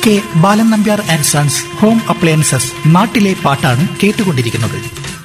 K Balan Nambiar and sons home appliances നാട്ടിലെ പാട്ടാണ് കേട്ടുകൊണ്ടിരിക്കുന്നത്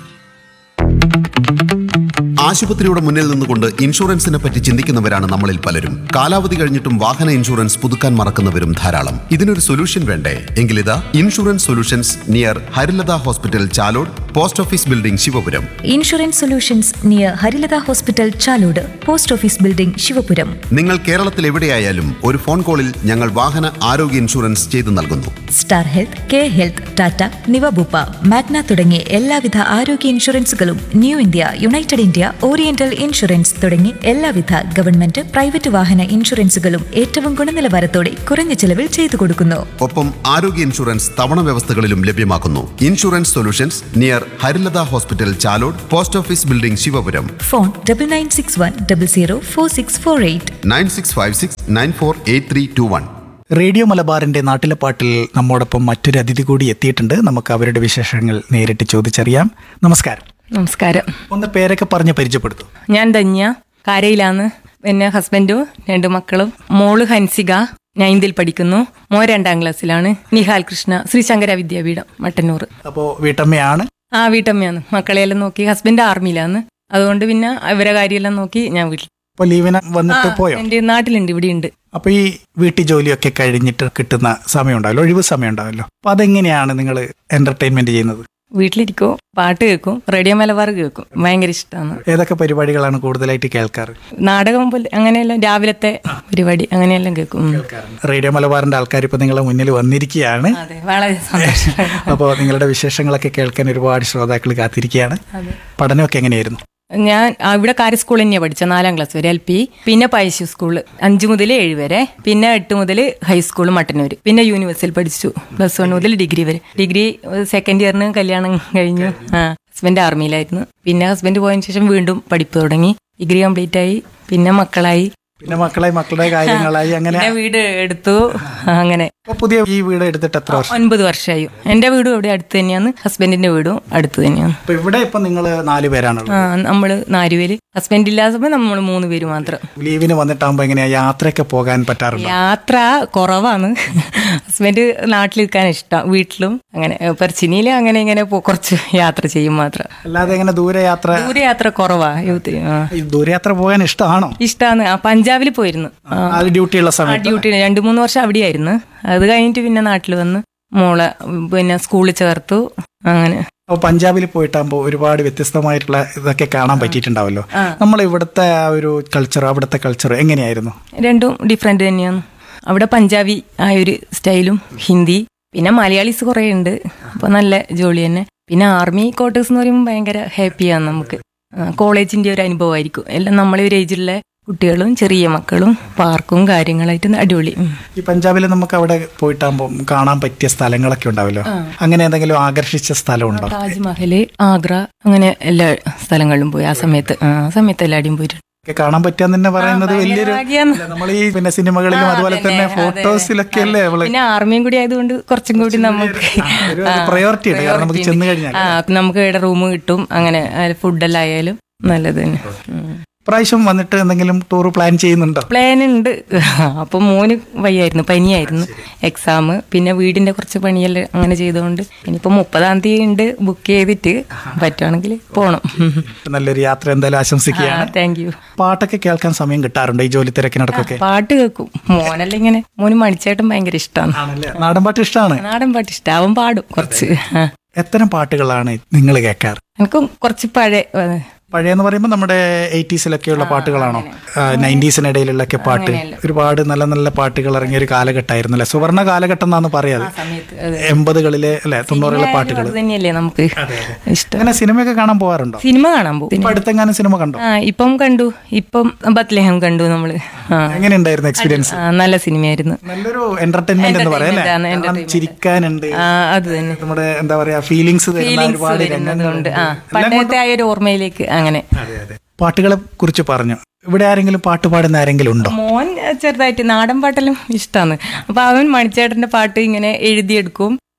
ആശുപത്രിയുടെ മുന്നിൽ നിന്നുകൊണ്ട് ഇൻഷുറൻസിനെ പറ്റി ചിന്തിക്കുന്നവരാണ് നമ്മളിൽ പലരും കാലാവധി കഴിഞ്ഞിട്ടും വാഹന ഇൻഷുറൻസ് പുതുക്കാൻ മറക്കുന്നവരും ധാരാളം ഇതിനൊരു സൊല്യൂഷൻ വേണ്ടേ എങ്കിലിതാ insurance solutions near Harilatha hospital Chalode post office building Sivapuram insurance solutions near Harilatha hospital Chalode post office building Sivapuram നിങ്ങൾ കേരളത്തിൽ എവിടെയായാലും ഒരു ഫോൺ കോളിൽ ഞങ്ങൾ വാഹന ആരോഗ്യ ഇൻഷുറൻസ് ചെയ്തു നൽകുന്നു star health K health Tata Niva Bupa Magna തുടങ്ങിയ എല്ലാവിധ ആരോഗ്യ ഇൻഷുറൻസുകളും new India united India oriental insurance തുടങ്ങി എല്ലാവിധ ഗവൺമെന്റ് പ്രൈവറ്റ് വാഹന ഇൻഷുറൻസുകളും ഏറ്റവും ഗുണനിലവാരത്തോടെ കുറഞ്ഞ ചെലവിൽ ചെയ്തു കൊടുക്കുന്നു ഒപ്പം ആരോഗ്യ ഇൻഷുറൻസ് തവണ വ്യവസ്ഥകളിലും ലഭ്യമാക്കുന്നു insurance solutions near Harilatha hospital Chalode post office building Sivapuram phone double nine six one double zero four six four eight nine six five six nine four eight three two one radio മലബാറിന്റെ നാട്ടിലെ പാട്ടിൽ നമ്മോടൊപ്പം മറ്റൊരു അതിഥി കൂടി എത്തിയിട്ടുണ്ട് നമുക്ക് അവരുടെ വിശേഷങ്ങൾ നേരിട്ട് ചോദിച്ചറിയാം നമസ്കാരം നമസ്കാരം ഒന്ന് പേരൊക്കെ പറഞ്ഞ് പരിചയപ്പെടുത്തു ഞാൻ ധന്യ കാരയിലാണ് പിന്നെ ഹസ്ബൻഡും രണ്ട് മക്കളും മോള് ഹൻസിക നയൻതിൽ പഠിക്കുന്നു മോ രണ്ടാം ക്ലാസ്സിലാണ് നിഹാൽ കൃഷ്ണ ശ്രീശങ്കര വിദ്യാപീഠം മട്ടന്നൂർ അപ്പോൾ വീട്ടമ്മയാണ് ആ വീട്ടമ്മയാണ് മക്കളെയെല്ലാം നോക്കി ഹസ്ബൻഡ് ആർമിയിലാണ് അതുകൊണ്ട് പിന്നെ അവരെ കാര്യമെല്ലാം നോക്കി ഞാൻ വീട്ടിൽ അപ്പോൾ ലീവിന് വന്നിട്ട് പോയോ എന്റെ നാട്ടിലുണ്ട് ഇവിടെ ഉണ്ട് അപ്പൊ ഈ വീട്ടു ജോലിയൊക്കെ കഴിഞ്ഞിട്ട് കിട്ടുന്ന സമയം ഉണ്ടാവല്ലോ ഒഴിവ് സമയം ഉണ്ടാവല്ലോ അപ്പൊ അതെങ്ങനെയാണ് നിങ്ങൾ എന്റർടൈൻമെന്റ് ചെയ്യുന്നത് വീട്ടിലിരിക്കും പാട്ട് കേൾക്കും റേഡിയോ മലബാർ കേൾക്കും ഭയങ്കര ഇഷ്ടമാണ് ഏതൊക്കെ പരിപാടികളാണ് കൂടുതലായിട്ട് കേൾക്കാറ് നാടകം പോലെ അങ്ങനെയെല്ലാം രാവിലത്തെ പരിപാടി അങ്ങനെയെല്ലാം കേൾക്കും ഉം. റേഡിയോ മലബാറിന്റെ ആൾക്കാർ ഇപ്പൊ നിങ്ങളെ മുന്നിൽ വന്നിരിക്കുകയാണ് അതെ വളരെ സന്തോഷം അപ്പോൾ നിങ്ങളുടെ വിശേഷങ്ങളൊക്കെ കേൾക്കാൻ ഒരുപാട് ശ്രോതാക്കൾ കാത്തിരിക്കുകയാണ് പഠനമൊക്കെ എങ്ങനെയായിരുന്നു ഞാൻ ആ, ഇവിടെ കാരി സ്കൂളിൽ തന്നെയാണ് പഠിച്ച നാലാം ക്ലാസ് വരെ എൽ പി പിന്നെ പൈശു സ്കൂള് അഞ്ച് മുതൽ ഏഴ് വരെ പിന്നെ എട്ട് മുതൽ ഹൈസ്കൂൾ മട്ടന്നൂർ പിന്നെ യൂണിവേഴ്സിൽ പഠിച്ചു പ്ലസ് വൺ മുതൽ ഡിഗ്രി വരെ ഡിഗ്രി സെക്കൻഡ് ഇയറിന് കല്യാണം കഴിഞ്ഞു ആ ഹസ്ബൻഡ് ആർമിയിലായിരുന്നു പിന്നെ ഹസ്ബൻഡ് പോയതിനു ശേഷം വീണ്ടും പഠിപ്പ് തുടങ്ങി ഡിഗ്രി കംപ്ലീറ്റ് ആയി പിന്നെ മക്കളായി പിന്നെ മക്കളെ മക്കളുടെ കാര്യങ്ങളായി അങ്ങനെ പിന്നെ വീട് എടുത്തു അങ്ങനെ അപ്പൊ പുതിയ ഈ വീട് എടുത്തിട്ട് എത്ര വർഷം ഒൻപത് വർഷമായി എന്റെ വീടും ഇവിടെ അടുത്ത് തന്നെയാണ് ഹസ്ബൻഡിന്റെ വീടും അടുത്ത് തന്നെയാണ് അപ്പൊ ഇവിടെ ഇപ്പൊ നിങ്ങൾ നാല് പേരാണുള്ളത് ആ നമ്മള് നാലുപേര് ഹസ്ബൻഡ് ഇല്ലാത്തപ്പോ നമ്മൾ മൂന്ന് പേര് മാത്രം ലീവിന് വന്നിട്ടാകുമ്പോ എങ്ങനെയാ യാത്രയൊക്കെ പോകാൻ പറ്റാറുണ്ടോ യാത്ര കുറവാണ് ഹസ്ബൻഡ് നാട്ടിലിരിക്കാൻ ഇഷ്ടം വീട്ടിലും അങ്ങനെ പെർച്ചിനിയിൽ അങ്ങനെ ഇങ്ങനെ പോ- കുറച്ച് യാത്ര ചെയ്യും മാത്രം അല്ലാതെ എങ്ങനെ ദൂരയാത്ര ദൂരെ യാത്ര കുറവാ ഒത്തിരി ആ. ഈ ദൂരയാത്ര പോകാൻ ഇഷ്ടമാണോ ഇഷ്ടാണ് ആ പഞ്ചാബിൽ പോയിരുന്നു ആ, അത് ഡ്യൂട്ടിയുള്ള ആ സമയത്ത് ഡ്യൂട്ടി രണ്ടു മൂന്ന് വർഷം അവിടെയായിരുന്നു അത് കഴിഞ്ഞിട്ട് പിന്നെ നാട്ടിൽ വന്ന് മോളെ പിന്നെ സ്കൂളിൽ ചേർത്തു അങ്ങനെ അപ്പോൾ പഞ്ചാബിൽ പോയിട്ടാകുമ്പോൾ ഒരുപാട് വ്യത്യസ്തമായിട്ടുള്ള ഇതൊക്കെ കാണാൻ പറ്റിയിട്ടുണ്ടാവല്ലോ നമ്മൾ ഇവിടുത്തെ ആ ഒരു കൾച്ചർ അവിടുത്തെ കൾച്ചർ എങ്ങനെയായിരുന്നു രണ്ടും ഡിഫറെന്റ് തന്നെയാണ് അവിടെ പഞ്ചാബി ആ ഒരു സ്റ്റൈലും ഹിന്ദി പിന്നെ മലയാളീസ് കുറേ ഉണ്ട് അപ്പോൾ നല്ല ജോലി തന്നെ പിന്നെ ആർമി ക്വാർട്ടേഴ്സ് എന്ന് പറയുമ്പോൾ ഭയങ്കര ഹാപ്പിയാണ് നമുക്ക് ആ, കോളേജിന്റെ ഒരു അനുഭവമായിരിക്കും എല്ലാം നമ്മളെ ഒരു ഏജിലുള്ള കുട്ടികളും ചെറിയ മക്കളും പാർക്കും കാര്യങ്ങളായിട്ട് അടിപൊളി ഉം. ഈ പഞ്ചാബിൽ നമുക്ക് അവിടെ പോയിട്ടാകുമ്പോൾ കാണാൻ പറ്റിയ സ്ഥലങ്ങളൊക്കെ ഉണ്ടാവല്ലോ അങ്ങനെ എന്തെങ്കിലും ആകർഷിച്ച സ്ഥലമുണ്ടോ താജ്മഹല് ആഗ്ര അങ്ങനെ എല്ലാ സ്ഥലങ്ങളിലും പോയി ആ സമയത്ത് ആ സമയത്ത് എല്ലാവരുടെയും പോയിട്ടുണ്ട് ഒക്കെ കാണാൻ പറ്റാന്ന് തന്നെ പറയുന്നത് ഭയങ്കര വലിയൊരു ഭാഗ്യാണ്. നമ്മൾ ഈ പിന്നെ സിനിമകളിലും ആ, അതുപോലെ അതന്നെ, തന്നെ അതെ. ഫോട്ടോസിലൊക്കെ അല്ലേ നമ്മള് പിന്നെ ആർമിയും കൂടി ആയതുകൊണ്ട് കുറച്ചും കൂടി നമുക്ക് ഒരു ആ, priority ഉണ്ട്. കാരണം നമുക്ക് priority ചെന്ന് ഉണ്ട്. കഴിഞ്ഞാൽ. ആ നമുക്ക് ഇവിടെ റൂം കിട്ടും അങ്ങനെ ഫുഡെല്ലാം ആയാലും നല്ലത് തന്നെ ഉം. പ്രാവശ്യം വന്നിട്ട് എന്തെങ്കിലും ടൂർ പ്ലാൻ ചെയ്യുന്നുണ്ടോ പ്ലാൻ ഉണ്ട് അപ്പൊ മോന് വയ്യായിരുന്നു പനിയായിരുന്നു എക്സാം പിന്നെ വീടിന്റെ കുറച്ച് പണിയെല്ലാം അങ്ങനെ ചെയ്തുകൊണ്ട് ഇനിയിപ്പോ മുപ്പതാം തീയതി ഉണ്ട് ബുക്ക് ചെയ്തിട്ട് പറ്റുവാണെങ്കിൽ പോണം നല്ലൊരു യാത്ര എന്തായാലും ആശംസിക്കുകയാണ് താങ്ക് യു പാട്ടൊക്കെ കേൾക്കാൻ സമയം കിട്ടാറുണ്ട് ഈ ജോലി തിരക്കിനിടക്കൊക്കെ പാട്ട് കേൾക്കും മോനല്ല ഇങ്ങനെ മോന് മണിച്ചേട്ടൻ ഭയങ്കര ഇഷ്ടമാണ് ആണല്ലേ നാടൻ പാട്ട് ഇഷ്ടമാണ് നാടൻ പാട്ട് ഇഷ്ടം അവൻ പാടും കുറച്ച് ആ. എത്തരം പാട്ടുകളാണ് നിങ്ങൾ കേൾക്കാറ് എനിക്കും കുറച്ച് പഴയ ആ, പഴയെന്ന് പറയുമ്പോൾ നമ്മുടെ എയ്റ്റീസിലൊക്കെയുള്ള പാട്ടുകളാണോ നയൻറ്റീസിനിടയിലുള്ളൊക്കെ പാട്ട് ഒരുപാട് നല്ല നല്ല പാട്ടുകൾ ഇറങ്ങിയ ഒരു കാലഘട്ടമായിരുന്നു അല്ലെ സുവർണ കാലഘട്ടം എന്നാണ് പറയാതെ സമയത്ത് അതെ. എൺപതുകളിലെ അല്ലെ തൊണ്ണൂറുകളിലെ പാട്ടുകൾ അത് തന്നെയല്ലേ നമുക്ക് ഇഷ്ടം അങ്ങനെ സിനിമയൊക്കെ കാണാൻ പോകാറുണ്ടോ സിനിമ കാണാൻ പോകും ഇപ്പൊ അടുത്തെങ്ങാനും സിനിമ കണ്ടോ ആ ഇപ്പം കണ്ടു ഇപ്പം ബത്ലഹം കണ്ടു നമ്മള് ആ എങ്ങനെയുണ്ടായിരുന്നു എക്സ്പീരിയൻസ് ആ, നല്ല സിനിമയായിരുന്നു നല്ലൊരു എന്റർടൈൻമെന്റ് എന്ന് പറയാം അല്ലെ Entertainment ആണ്, കാരണം ചിരിക്കാനുണ്ട് ആ അത് തന്നെ നമ്മുടെ എന്താ പറയാ ഫീലിങ്സ് തരുന്ന ഫീലിങ്സ് ഒരുപാട് വരുന്നതുകൊണ്ട് ആ രംഗങ്ങളുണ്ട്. പണ്ടത്തെ ആ ഒരു ഓർമ്മയിലേക്ക് അങ്ങനെ അതെ അതെ പാട്ടുകളെ കുറിച്ച് പറഞ്ഞു ഇവിടെ ആരെങ്കിലും പാട്ട് പാടുന്ന ആരെങ്കിലും ഉണ്ടോ മോൻ ചെറുതായിട്ട് നാടൻ പാട്ടെല്ലാം ഇഷ്ടമാണ് അപ്പൊ അവൻ മണിച്ചേട്ടന്റെ പാട്ട് ഇങ്ങനെ എഴുതിയെടുക്കും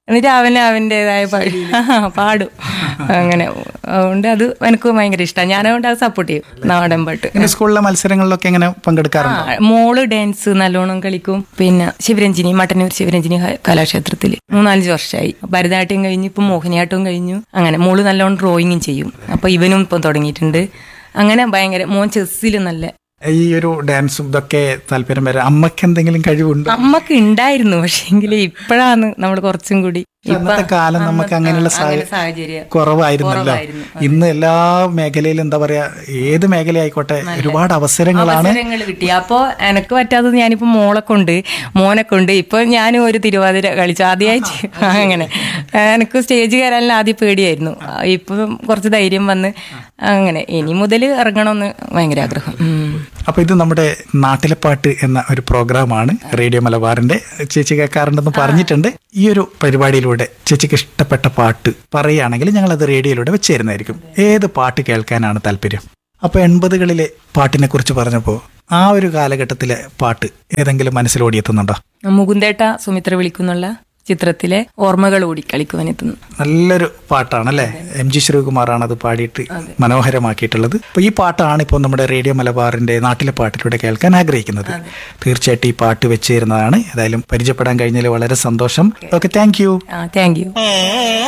എന്നിട്ട് അവന് അവൻ്റെതായ പാടും അങ്ങനെ അതുകൊണ്ട് അത് എനിക്ക് ഭയങ്കര ഇഷ്ടമാണ് ഞാൻ അതുകൊണ്ട് അത് സപ്പോർട്ട് ചെയ്യും നാടൻ പാട്ട് പിന്നെ സ്കൂളിലെ മത്സരങ്ങളിലൊക്കെ എങ്ങനെ പങ്കെടുക്കാറുണ്ട് ആ, മോള് ഡാൻസ് നല്ലോണം കളിക്കും പിന്നെ ശിവരഞ്ജിനി മട്ടന്നൂർ ശിവരഞ്ജിനി ക- കലാക്ഷേത്രത്തിൽ മൂന്നാലഞ്ച് വർഷമായി ഭരതനാട്യം കഴിഞ്ഞു ഇപ്പം മോഹിനിയാട്ടവും കഴിഞ്ഞു അങ്ങനെ മോള് നല്ലോണം ഡ്രോയിങ്ങും ചെയ്യും അപ്പൊ ഇവനും ഇപ്പം തുടങ്ങിയിട്ടുണ്ട് അങ്ങനെ ഭയങ്കര മോൻ ചെസ്സിൽ നല്ല ഈ ഒരു ഡാൻസും ഇതൊക്കെ താല്പര്യം വരാം അമ്മക്ക് എന്തെങ്കിലും കഴിവുണ്ടോ അമ്മക്ക് ഉണ്ടായിരുന്നു പക്ഷേങ്കിൽ ഇപ്പോഴാണ് നമ്മൾ കുറച്ചും കൂടി ഇപ്പൊ അന്നത്തെ കാലം നമുക്ക് അങ്ങനെയുള്ള സാഹ- അങ്ങനെ സാഹചര്യം കുറവായിരുന്നല്ലോ കുറവായിരുന്നു. ഇന്ന് എല്ലാ മേഖലയിലും എന്താ പറയാ ഏത് മേഖലയായിക്കോട്ടെ ഒരുപാട് അവസരങ്ങളാണ് അവസരങ്ങൾ കിട്ടി അപ്പോ എനക്ക് പറ്റാത്തത് ഞാനിപ്പോ മോളെ കൊണ്ട് മോനെ കൊണ്ട് ഇപ്പൊ ഞാനും ഒരു തിരുവാതിര കളിച്ചു ആദ്യമായിട്ട് അങ്ങനെ എനിക്ക് സ്റ്റേജ് കയറാൻ ആദ്യം പേടിയായിരുന്നു ഇപ്പൊ കുറച്ച് ധൈര്യം വന്ന് അങ്ങനെ ഇനി മുതൽ ഇറങ്ങണമെന്ന് ഭയങ്കര ആഗ്രഹം ഉം. അപ്പൊ ഇത് നമ്മുടെ നാട്ടിലെ പാട്ട് എന്ന ഒരു പ്രോഗ്രാമാണ് റേഡിയോ മലബാറിന്റെ ചേച്ചി കേൾക്കാറുണ്ടെന്ന് പറഞ്ഞിട്ടുണ്ട് ഈ ഒരു പരിപാടിയിലൂടെ ചേച്ചിക്ക് ഇഷ്ടപ്പെട്ട പാട്ട് പറയുകയാണെങ്കിൽ ഞങ്ങൾ അത് റേഡിയോയിലൂടെ വെച്ച് തരുന്നതായിരിക്കും ഏത് പാട്ട് കേൾക്കാനാണ് താല്പര്യം അപ്പൊ എൺപതുകളിലെ പാട്ടിനെ കുറിച്ച് പറഞ്ഞപ്പോൾ ആ ഒരു കാലഘട്ടത്തിലെ പാട്ട് ഏതെങ്കിലും മനസ്സിൽ ഓടിയെത്തുന്നുണ്ടോ മുകുന്ദേട്ട സുമിത്ര വിളിക്കുന്നുള്ള ചിത്രത്തിലെ ഓർമ്മകൾ ഓടി കളിക്കുവാനെത്തുന്നു നല്ലൊരു പാട്ടാണ് അല്ലേ എം ജി ശ്രീകുമാറാണ് അത് പാടിയിട്ട് മനോഹരമാക്കിയിട്ടുള്ളത് അപ്പൊ ഈ പാട്ടാണ് ഇപ്പോൾ നമ്മുടെ റേഡിയോ മലബാറിന്റെ നാട്ടിലെ പാട്ടിലൂടെ കേൾക്കാൻ ആഗ്രഹിക്കുന്നത് തീർച്ചയായിട്ടും ഈ പാട്ട് വെച്ച് തരുന്നതാണ് ഏതായാലും പരിചയപ്പെടാൻ കഴിഞ്ഞതിൽ വളരെ സന്തോഷം ഓക്കെ താങ്ക് യു ആ താങ്ക് യു